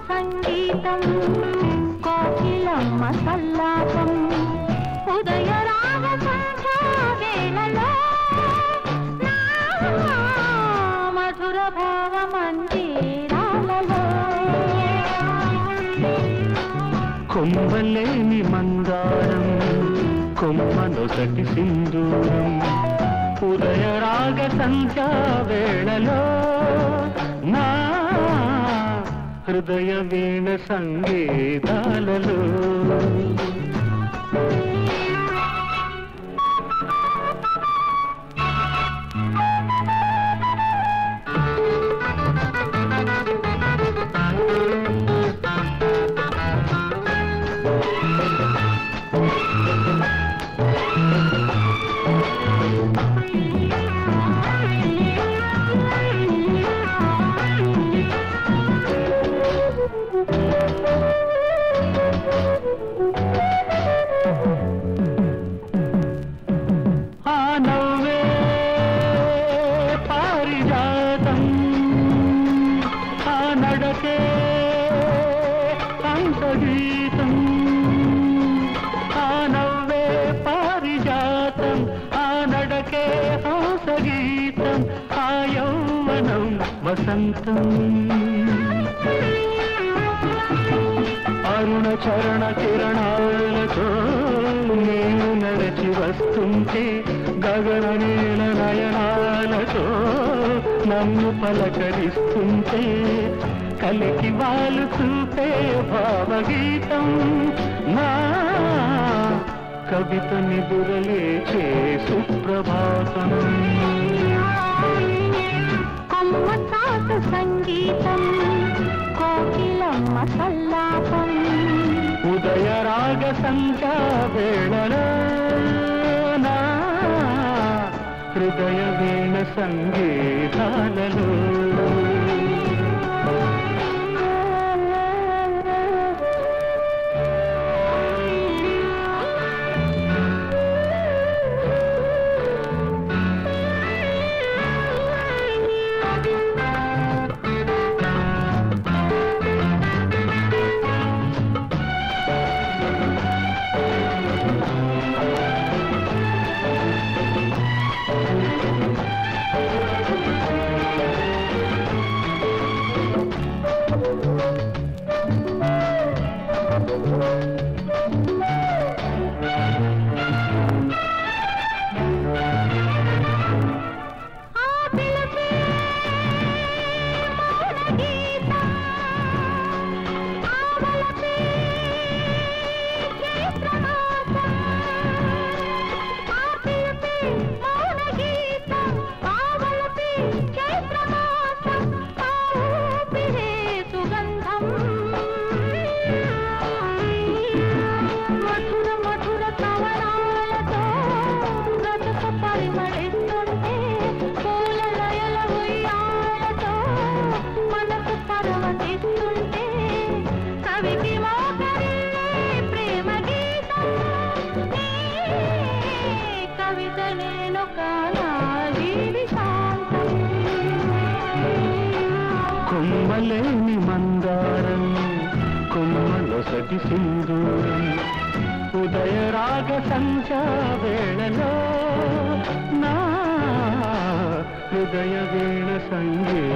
సంగీతం కోకిలమ్మ సల్లాపం ఉదయ రాగ సంధ్యా వేళలో నా మధుర భావ మందిరాలలో కొమ్మలేని మందారం కొమ్మనొసటి సింధూరం ఉదయ రాగ సంధ్యా వేళలో నా హృదయ వీణ సంగీతాలలో ఆ నవ్వే పారిజాతం ఆ నడకే సంతగీతం ఆ నవ్వే పారిజాతం ఆ నడకే హంసగీతం ఆ యౌవనం వసంతం అరుణ చరణ కిరణాలతో నేను నడచి వస్తుంటే గగన నీల నయనాలతో నన్ను పలకరిస్తుంటే కలికి వాళ్ళు చూపే భావగీతం నా కవిత నిదురలేచే సుప్రభాతం కొమ్మ చాటు సంగీతం కోకిలమ్మ సల్లాపం ఉదయ రాగ సంధ్యా వేళలో నా హృదయ వీణ సంగీతాలలో ఆ పిలిచే మౌన గీతం ఆ వలపే చైత్రమాసం ఆ పిలిచే మౌన గీతం ఆ వలపే చైత్రమాసం ఆ ఊపిరే సుగంధం మధుర మధుర కవనాలతో బ్రతుకు పరిమళిస్తుంటే పూల లయల ఉయ్యాలతో మనసు పరవశిస్తుంటే కవికి మోకరిల్లే ప్రేమ గీతం నీ కవిత నేను కానా జీవితాంతం కొమ్మలేని మందారం కొమ్మలొసటి సింధూరం ఉదయ రాగ సంధ్యా వేళలో నా హృదయ వీణ సంగీ